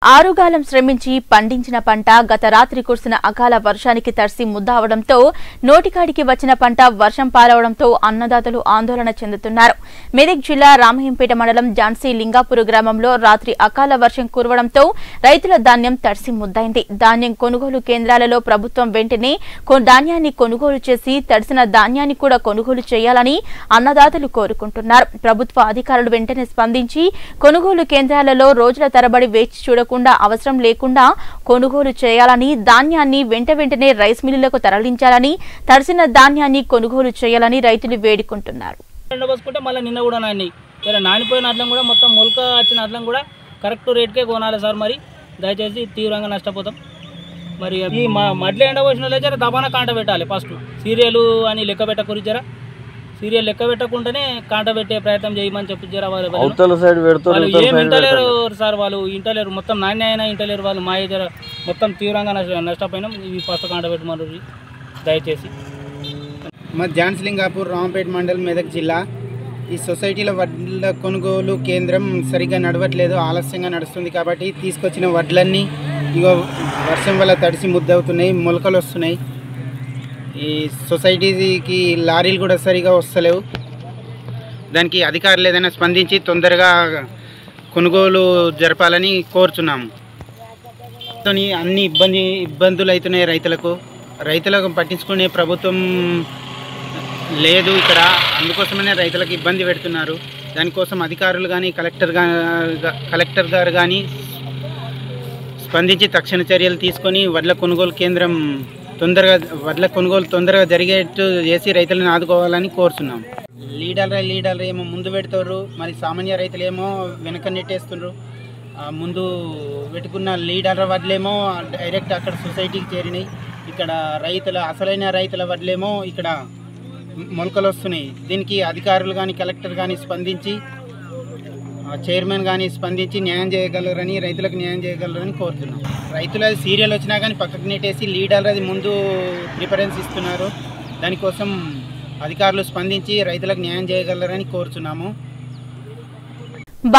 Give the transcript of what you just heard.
ఆరుగాలం శ్రమించి పండించిన పంట గత రాత్రి కురిసిన అకాల వర్షానికి తడిసి ముద్దవడంతో నోటికాడికి వచ్చిన పంట వర్షం పారవడంతో అన్నదాతలు ఆందోళన చెందుతున్నారు మెదక్ జిల్లా రామయ్యంపేట మండలం జాన్సీ లింగాపూర్ గ్రామంలో రాత్రి అకాల వర్షం కురవడంతో రైతుల ధాన్యం తడిసి ముద్దైంది ధాన్యం కొనుగోలు కేంద్రాలలో ప్రభుత్వం వెంటనే కొ- ధాన్యాన్ని కొనుగోలు చేసి తడిసిన ధాన్యాన్ని కూడా కొనుగోలు చేయాలని అన్నదాతలు కోరుకుంటున్నారు ప్రభుత్వ అధికారులు వెంటనే స్పందించి కొనుగోలు కేంద్రాలలో రోజుల తరబడి వేచి చూడకుండా అవసరం లేకుండా కొనుగోలు చేయాలని ధాన్యాన్ని వెంట వెంటనే రైస్ మిల్లులకు తరలించాలని తడిసిన ధాన్యాన్ని కొనుగోలు చేయాలని రైతులు వేడుకుంటున్నారు ఎండబోసుకుంటే మళ్ళీ నిన్న కూడా నాని వేరే నానిపోయిన అట్లం కూడా మొత్తం మొలక వచ్చిన అట్లం కూడా కరెక్ట్ రేట్కే కొనాలి సార్ మరి దయచేసి తీవ్రంగా నష్టపోతాం మరి ఈ మ మడ్లు ఎండబోసిన వాళ్ళే జర దబాన కాంట పెట్టాలి ఫస్ట్ సీరియల్ అని లెక్క పెట్టకూరి జర సీరియల్ లెక్క పెట్టకుండానే కాంట పెట్టే ప్రయత్నం చేయమని చెప్పి జర వాళ్ళు వాళ్ళు- అవతల సైడ్ పెడతారు వాళ్ళు ఇవతల ఏం సైడ్ ఇంటలేరు పెడతారు సార్ వాళ్ళు ఇంటలేరు మొత్తం నాణ్య అయినా ఇంటలేరు వాళ్ళు మా జర మొత్తం తీవ్రంగా నష్ట నష్టపోయినాం ఇవి ఫస్ట్ కాంట పెట్టమన్నారు దయచేసి మా జాన్స్లింగాపూర్ రాంపేట్ మండల్ మెదక్ జిల్లా ఈ సొసైటీల వడ్ల కొనుగోలు కేంద్రం సరిగ్గా నడవట్లేదు ఆలస్యంగా నడుస్తుంది కాబట్టి తీసుకొచ్చిన వడ్లన్నీ ఇగో వర్షం వల్ల తడిసి ముద్దవుతున్నాయి మొలకలు వస్తున్నాయి ఈ సొసైటీకి లారీలు కూడా సరిగా వస్తలేవు దానికి అధికారులు ఏదైనా స్పందించి తొందరగా కొనుగోలు జరపాలని కోరుచున్నాము తోని అన్ని ఇబ్బంది ఇబ్బందులు అవుతున్నాయి రైతులకు రైతులకు పట్టించుకునే ప్రభుత్వం లేదు ఇక్కడ అందుకోసమనే రైతులకు ఇబ్బంది పెడుతున్నారు దానికోసం అధికారులు కానీ కలెక్టర్ గా- కలెక్టర్ గారు కానీ స్పందించి తక్షణ చర్యలు తీసుకొని వడ్ల కొనుగోలు కేంద్రం తొందరగా వడ్ల కొనుగోలు తొందరగా జరిగేట్టు చేసి రైతులను ఆదుకోవాలని కోరుతున్నాం లీడర్ లీడర్ ఏమో ముందు పెడతారు మరి సామాన్య రైతులు ఏమో వెనక నెట్టేస్తున్నారు ఆ ముందు పెట్టుకున్న లీడర్ వడ్లేమో డైరెక్ట్ అక్కడ సొసైటీకి చేరినాయి ఇక్కడ రైతుల అసలైన రైతుల వడ్లేమో ఇక్కడ మొలకలు వస్తున్నాయి దీనికి అధికారులు కానీ కలెక్టర్ కానీ స్పందించి ఆ చైర్మన్ కానీ స్పందించి న్యాయం చేయగలరని రైతులకు న్యాయం చేయగలరని కోరుతున్నాం రైతుల సీరియల్ వచ్చినా కానీ పక్కకు నెట్టేసి లీడర్ అది ముందు ప్రిఫరెన్స్ ఇస్తున్నారు దానికోసం అధికారులు స్పందించి రైతులకు న్యాయం చేయగలరని కోరుచున్నాము